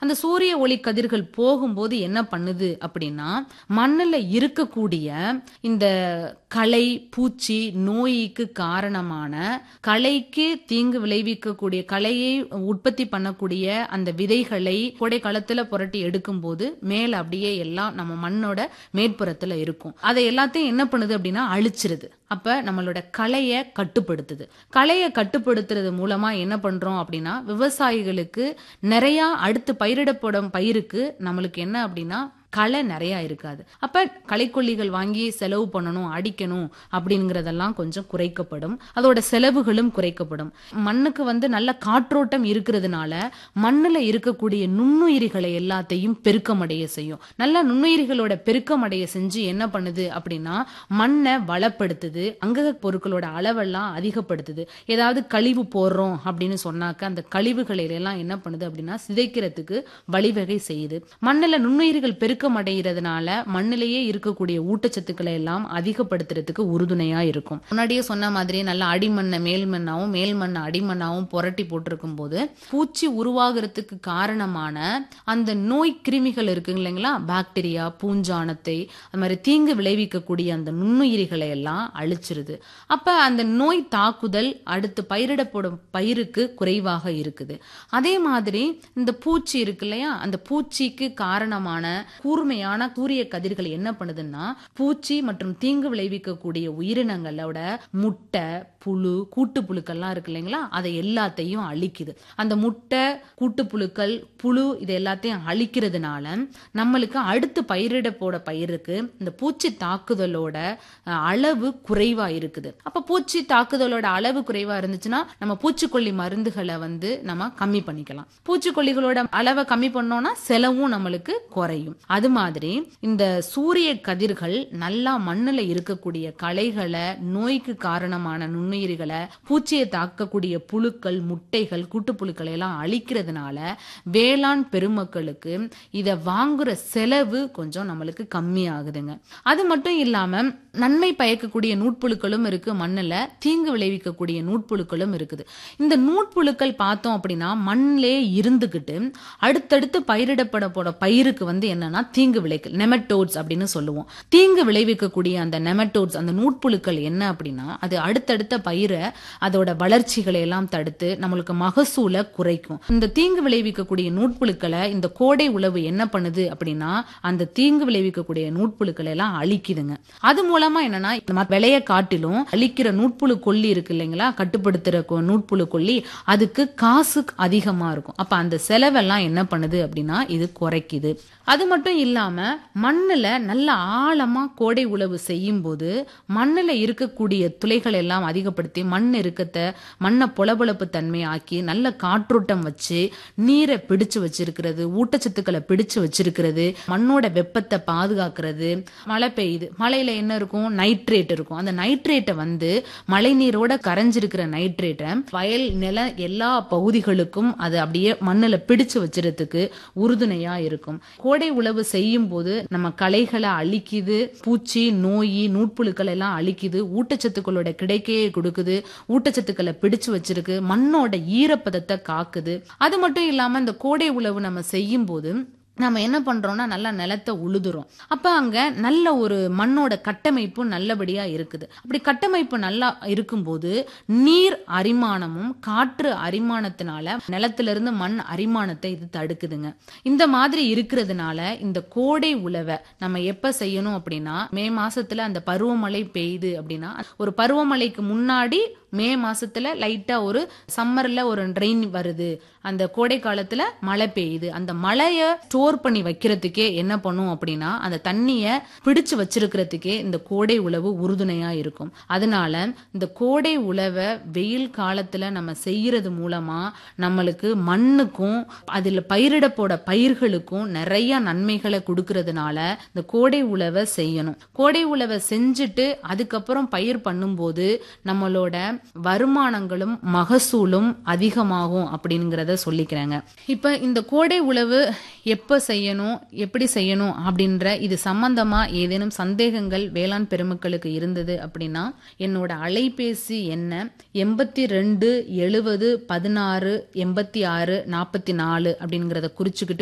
அந்த சூரிய ஒளி கதிர்கள் போகும்போது என்ன பண்ணுது அப்படின்னா மண்ணுல இருக்கக்கூடிய இந்த களை பூச்சி நோய்க்கு காரணமான களைக்கு தீங்கு விளைவிக்கக்கூடிய களையை உற்பத்தி பண்ணக்கூடிய அந்த விதைகளை கோடை காலத்துல புரட்டி எடுக்கும்போது மேல அப்படியே எல்லாம் நம்ம மண்ணோட மேற்புறத்துல இருக்கும் அதை எல்லாத்தையும் என்ன பண்ணுது அப்படின்னா அழிச்சிருது அப்ப நம்மளோட களைய கட்டுப்படுத்துது களைய கட்டுப்படுத்துறது மூலமா என்ன பண்றோம் அப்படின்னா விவசாயிகளுக்கு நிறைய அடுத்து பயிரிடப்படும் பயிருக்கு நம்மளுக்கு என்ன அப்படின்னா களை நிறைய இருக்காது அப்ப களைக்கொல்லிகள் வாங்கி செலவு பண்ணணும் அடிக்கணும் அப்படிங்கறதெல்லாம் கொஞ்சம் குறைக்கப்படும் அதோட செலவுகளும் குறைக்கப்படும் மண்ணுக்கு வந்து நல்ல காற்றோட்டம் இருக்கிறதுனால மண்ணுல இருக்கக்கூடிய நுண்ணுயிரிகளை எல்லாத்தையும் பெருக்கமடைய செய்யும் நல்ல நுண்ணுயிரிகளோட பெருக்கமடைய செஞ்சு என்ன பண்ணுது அப்படின்னா மண்ணை வளப்படுத்துது அங்கக பொருட்களோட அளவெல்லாம் அதிகப்படுத்துது ஏதாவது கழிவு போடுறோம் அப்படின்னு சொன்னாக்க அந்த கழிவுகளை எல்லாம் என்ன பண்ணுது அப்படின்னா சிதைக்கிறதுக்கு வழிவகை செய்யுது மண்ணுல நுண்ணுயிரிகள் பெருக்க பெருக்கமடைகிறதுனால மண்ணிலேயே இருக்கக்கூடிய ஊட்டச்சத்துக்களை எல்லாம் அதிகப்படுத்துறதுக்கு உறுதுணையா இருக்கும் முன்னாடியே சொன்ன மாதிரி நல்ல அடிமண்ணை மேல் மண்ணாவும் மேல் மண்ணை அடிமண்ணாவும் புரட்டி போட்டிருக்கும் போது பூச்சி உருவாகிறதுக்கு காரணமான அந்த நோய் கிருமிகள் இருக்கு இல்லைங்களா பாக்டீரியா பூஞ்சானத்தை அது மாதிரி தீங்கு விளைவிக்கக்கூடிய அந்த நுண்ணுயிரிகளை எல்லாம் அழிச்சிருது அப்ப அந்த நோய் தாக்குதல் அடுத்து பயிரிடப்படும் பயிருக்கு குறைவாக இருக்குது அதே மாதிரி இந்த பூச்சி இருக்கு இல்லையா அந்த பூச்சிக்கு காரணமான கூர்மையான சூரிய கதிர்கள் என்ன பண்ணுதுன்னா பூச்சி மற்றும் தீங்கு விளைவிக்கக்கூடிய உயிரினங்களோட முட்டை புழு கூட்டுப்புழுக்கள்லாம் இருக்கு இல்லைங்களா அதை எல்லாத்தையும் அழிக்குது அந்த முட்டை கூட்டுப்புழுக்கள் புழு இது எல்லாத்தையும் அழிக்கிறதுனால நம்மளுக்கு அடுத்து பயிரிட போட பயிருக்கு இந்த பூச்சி தாக்குதலோட அளவு குறைவா இருக்குது அப்ப பூச்சி தாக்குதலோட அளவு குறைவா இருந்துச்சுன்னா நம்ம பூச்சிக்கொல்லி மருந்துகளை வந்து நம்ம கம்மி பண்ணிக்கலாம் பூச்சிக்கொல்லிகளோட அளவை கம்மி பண்ணோம்னா செலவும் நம்மளுக்கு குறையும் அது மாதிரி இந்த சூரிய கதிர்கள் நல்லா மண்ணுல இருக்கக்கூடிய களைகளை நோய்க்கு காரணமான நுண்ணுயிரிகளை பூச்சியை தாக்கக்கூடிய புழுக்கள் முட்டைகள் கூட்டுப்புழுக்களை எல்லாம் அழிக்கிறதுனால வேளாண் பெருமக்களுக்கு இதை வாங்குற செலவு கொஞ்சம் நம்மளுக்கு கம்மி ஆகுதுங்க அது மட்டும் இல்லாம நன்மை பயக்கக்கூடிய நூட்புழுக்களும் இருக்கு மண்ணுல தீங்கு விளைவிக்கக்கூடிய நூட்புழுக்களும் இருக்குது இந்த நூட்புழுக்கள் பார்த்தோம் அப்படின்னா மண்ணிலே இருந்துகிட்டு அடுத்தடுத்து பயிரிடப்பட போட பயிருக்கு வந்து என்னன்னா தீங்கு விளைக்கு நெமட்டோட்ஸ் அப்படின்னு சொல்லுவோம் தீங்கு விளைவிக்கக்கூடிய அந்த நெமட்டோட்ஸ் அந்த நூட்புழுக்கள் என்ன அப்படின்னா அது அடுத்தடுத்த பயிரை அதோட வளர்ச்சிகளை எல்லாம் தடுத்து நம்மளுக்கு மகசூலை குறைக்கும் இந்த தீங்கு விளைவிக்கக்கூடிய நூட்புழுக்களை இந்த கோடை உழவு என்ன பண்ணுது அப்படின்னா அந்த தீங்கு விளைவிக்கக்கூடிய நூட்புழுக்களை எல்லாம் அழிக்குதுங்க அது மூலமா என்னன்னா விளைய காட்டிலும் அழிக்கிற நூட்புழு கொல்லி இருக்கு இல்லைங்களா கட்டுப்படுத்துற நூட்புழு கொல்லி அதுக்கு காசு அதிகமா இருக்கும் அப்ப அந்த செலவெல்லாம் என்ன பண்ணுது அப்படின்னா இது குறைக்குது அது மட்டும் இல்லாம மண்ணுல நல்ல ஆழமா கோடை உழவு செய்யும் போது மண்ணுல இருக்கக்கூடிய துளைகள் எல்லாம் அதிகப்படுத்தி மண் இருக்கத்தை மண்ணை பொலபொலப்பு தன்மை ஆக்கி நல்ல காற்றோட்டம் வச்சு நீரை பிடிச்சு வச்சிருக்கிறது ஊட்டச்சத்துக்களை பிடிச்சு வச்சிருக்கிறது மண்ணோட வெப்பத்தை பாதுகாக்கிறது மழை பெய்யுது மழையில என்ன இருக்கும் நைட்ரேட் இருக்கும் அந்த நைட்ரேட்டை வந்து மழை நீரோட கரைஞ்சிருக்கிற நைட்ரேட்டை வயல் நில எல்லா பகுதிகளுக்கும் அது அப்படியே மண்ணுல பிடிச்சு வச்சிருக்கிறதுக்கு உறுதுணையா இருக்கும் கோடை உழவு செய்யும் போது நம்ம களைகளை அழிக்குது பூச்சி நோய் நூட்புழுக்கள் எல்லாம் அழிக்குது ஊட்டச்சத்துக்களோட கிடைக்கையை கொடுக்குது ஊட்டச்சத்துக்களை பிடிச்சு வச்சிருக்கு மண்ணோட ஈரப்பதத்தை காக்குது அது மட்டும் இல்லாம இந்த கோடை உழவு நம்ம செய்யும் போது நம்ம என்ன பண்றோம்னா நல்லா நிலத்தை உழுதுறோம் அப்ப அங்க நல்ல ஒரு மண்ணோட கட்டமைப்பு நல்லபடியா இருக்குது அப்படி கட்டமைப்பு நல்லா இருக்கும்போது நீர் அரிமானமும் காற்று அரிமானத்தினால நிலத்திலிருந்து மண் அரிமானத்தை இது தடுக்குதுங்க இந்த மாதிரி இருக்கிறதுனால இந்த கோடை உழவை நம்ம எப்ப செய்யணும் அப்படின்னா மே மாசத்துல அந்த பருவமழை பெய்யுது அப்படின்னா ஒரு பருவமழைக்கு முன்னாடி மே மாசத்துல லைட்டா ஒரு சம்மர்ல ஒரு ரெயின் வருது அந்த கோடை காலத்துல மழை பெய்யுது அந்த மழைய ஸ்டோர் பண்ணி வைக்கிறதுக்கே என்ன பண்ணும் அப்படின்னா அந்த தண்ணிய பிடிச்சு வச்சிருக்கிறதுக்கே இந்த கோடை உழவு உறுதுணையா இருக்கும் அதனால இந்த கோடை உழவை வெயில் காலத்துல நம்ம செய்யறது மூலமா நம்மளுக்கு மண்ணுக்கும் அதுல பயிரிட போட பயிர்களுக்கும் நிறைய நன்மைகளை கொடுக்கறதுனால இந்த கோடை உழவை செய்யணும் கோடை உழவை செஞ்சுட்டு அதுக்கப்புறம் பயிர் பண்ணும்போது நம்மளோட வருமானங்களும் மகசூலும் அதிகமாகும் அப்படிங்கிறத சொல்லிக்கிறேங்க இப்ப இந்த கோடை உழவு எப்ப செய்யணும் எப்படி செய்யணும் அப்படின்ற இது சம்பந்தமா ஏதேனும் சந்தேகங்கள் வேளாண் பெருமக்களுக்கு இருந்தது அப்படின்னா என்னோட அலைபேசி என்ன எண்பத்தி ரெண்டு எழுபது பதினாறு எண்பத்தி ஆறு நாற்பத்தி நாலு அப்படிங்கிறத குறிச்சுக்கிட்டு